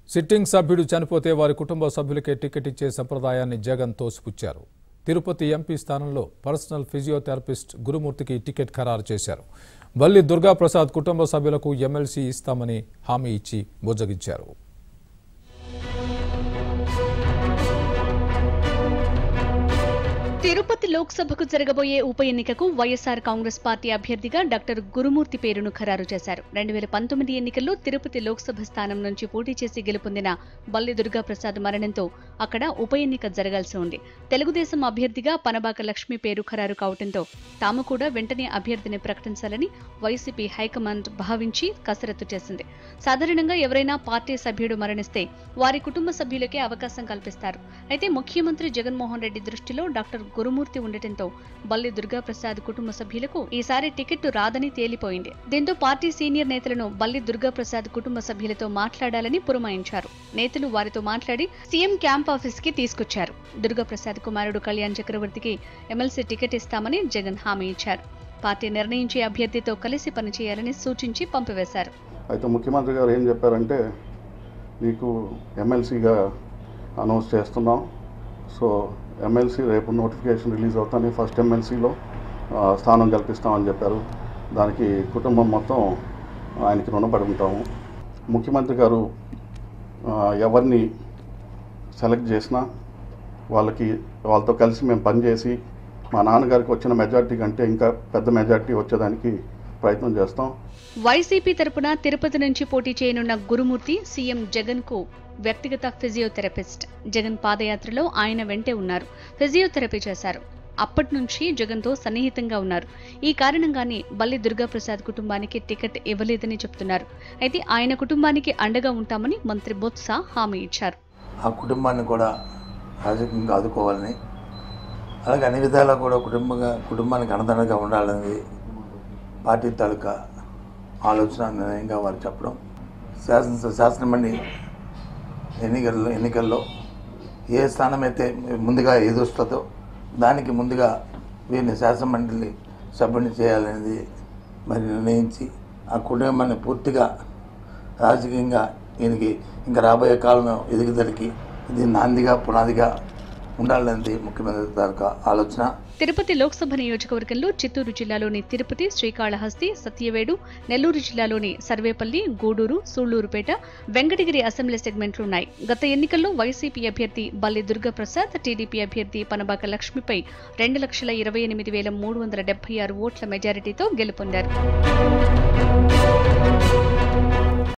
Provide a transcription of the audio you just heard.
sitting సభ్యుడు చనిపోతే వారి కుటుంబ సభ్యులకే టికెట్ ఇచ్చే సంప్రదాయాన్ని జగన్ తోసిపుచ్చారు తిరుపతి ఎంపీ స్థానంలో పర్సనల్ ఫిజియోథెరపిస్ట్ గురుమూర్తికి టికెట్ ఖరారు చేశారు వల్లి దుర్గాప్రసాద్ కుటుంబ సభ్యులకు ఎమ్మెల్సీ ఇస్తామని హామీ ఇచ్చి బుజ్జగించారు తిరుపతి లోక్సభకు జరగబోయే ఉప ఎన్నికకు వైఎస్ఆర్ కాంగ్రెస్ పార్టీ అభ్యర్థిగా డాక్టర్ గురుమూర్తి పేరును ఖరారు చేశారు రెండు వేల పంతొమ్మిది ఎన్నికల్లో తిరుపతి లోక్సభ స్థానం నుంచి పోటీ చేసి గెలుపొందిన బల్లి దుర్గాప్రసాద్ మరణంతో అక్కడ ఉప ఎన్నిక జరగాల్సి ఉంది తెలుగుదేశం అభ్యర్థిగా పనబాక లక్ష్మి పేరు ఖరారు కావడంతో తాము కూడా వెంటనే అభ్యర్థిని ప్రకటించాలని వైసీపీ హైకమాండ్ భావించి కసరత్తు చేసింది సాధారణంగా ఎవరైనా పార్టీ సభ్యుడు మరణిస్తే వారి కుటుంబ సభ్యులకే అవకాశం కల్పిస్తారు అయితే ముఖ్యమంత్రి జగన్మోహన్ రెడ్డి దృష్టిలో డాక్టర్ గురుమూర్తి ఉండటంతో బల్లి దుర్గాప్రసాద్ కుటుంబ సభ్యులకు ఈసారి టికెట్ రాదని తేలిపోయింది దీంతో పార్టీ సీనియర్ నేతలను బల్లి దుర్గాప్రసాద్ కుటుంబ సభ్యులతో మాట్లాడాలని పురమాయించారు నేతలు వారితో మాట్లాడి సీఎం క్యాంప్ ఆఫీస్ కి తీసుకొచ్చారు దుర్గాప్రసాద్ కుమారుడు కళ్యాణ్ చక్రవర్తికి ఎమ్మెల్సీ టికెట్ ఇస్తామని జగన్ హామీ ఇచ్చారు పార్టీ నిర్ణయించే అభ్యర్థితో కలిసి పనిచేయాలని సూచించి పంపివేశారు అయితే ముఖ్యమంత్రి గారు ఏం చెప్పారంటే నీకు ఎమ్మెల్సీగా అనౌన్స్ చేస్తున్నాం సో ఎమ్మెల్సీ రేపు నోటిఫికేషన్ రిలీజ్ అవుతానే ఫస్ట్ ఎమ్మెల్సీలో స్థానం కల్పిస్తామని చెప్పారు దానికి కుటుంబం మొత్తం ఆయనకి రుణపడి ఉంటాము ముఖ్యమంత్రి గారు ఆ, ఎవరిని సెలెక్ట్ చేసినా వాళ్ళకి వాళ్ళతో కలిసి మేము పనిచేసి మా నాన్నగారికి వచ్చిన మెజార్టీ కంటే ఇంకా పెద్ద మెజార్టీ వచ్చేదానికి ప్రయత్నం చేస్తాం వైసీపీ తరపున తిరుపతి నుంచి పోటీ చేయనున్న గురుమూర్తి సీఎం జగన్ కు వ్యక్తిగత ఫిజియోథెరపిస్ట్ జగన్ పాదయాత్రలో ఆయన వెంటే ఉన్నారు ఫిజియోథెరపీ చేశారు అప్పటి నుంచి జగన్తో సన్నిహితంగా ఉన్నారు ఈ కారణంగానే బల్లి దుర్గాప్రసాద్ కుటుంబానికి టికెట్ ఇవ్వలేదని చెప్తున్నారు అయితే ఆయన కుటుంబానికి అండగా ఉంటామని మంత్రి బొత్స హామీ ఇచ్చారు ఆ కుటుంబాన్ని కూడా రాజకీయంగా ఆదుకోవాలని అలాగే అన్ని విధాలా కూడా కుటుంబంగా కుటుంబానికి అండదండగా ఉండాలనేది పార్టీ తాలూకా ఆలోచన నిర్ణయంగా వారు చెప్పడం శాసన శాసనమండలి ఎన్నికల్లో ఎన్నికల్లో ఏ స్థానం అయితే ముందుగా ఎదురుస్తుందో దానికి ముందుగా వీరిని శాసనమండలి సభ్యుని చేయాలనేది మరి నిర్ణయించి ఆ కుటుంబాన్ని పూర్తిగా రాజకీయంగా ఈయనకి ఇంకా రాబోయే కాలంలో ఎదుగుదలకి ఇది నాందిగా పునాదిగా ఉండాలనేది ముఖ్యమంత్రి తాలూకా ఆలోచన తిరుపతి లోక్సభ నియోజకవర్గంలో చిత్తూరు జిల్లాలోని తిరుపతి శ్రీకాళహస్తి సత్యవేడు నెల్లూరు జిల్లాలోని సర్వేపల్లి గూడూరు సూళ్లూరుపేట వెంకటగిరి అసెంబ్లీ సెగ్మెంట్లున్నాయి గత ఎన్నికల్లో వైసీపీ అభ్యర్థి బల్లి దుర్గాప్రసాద్ టీడీపీ అభ్యర్థి పనబాక లక్ష్మిపై రెండు లక్షల ఇరవై ఎనిమిది వేల మూడు వందల డెబ్బై ఆరు ఓట్ల మెజారిటీతో గెలుపొందారు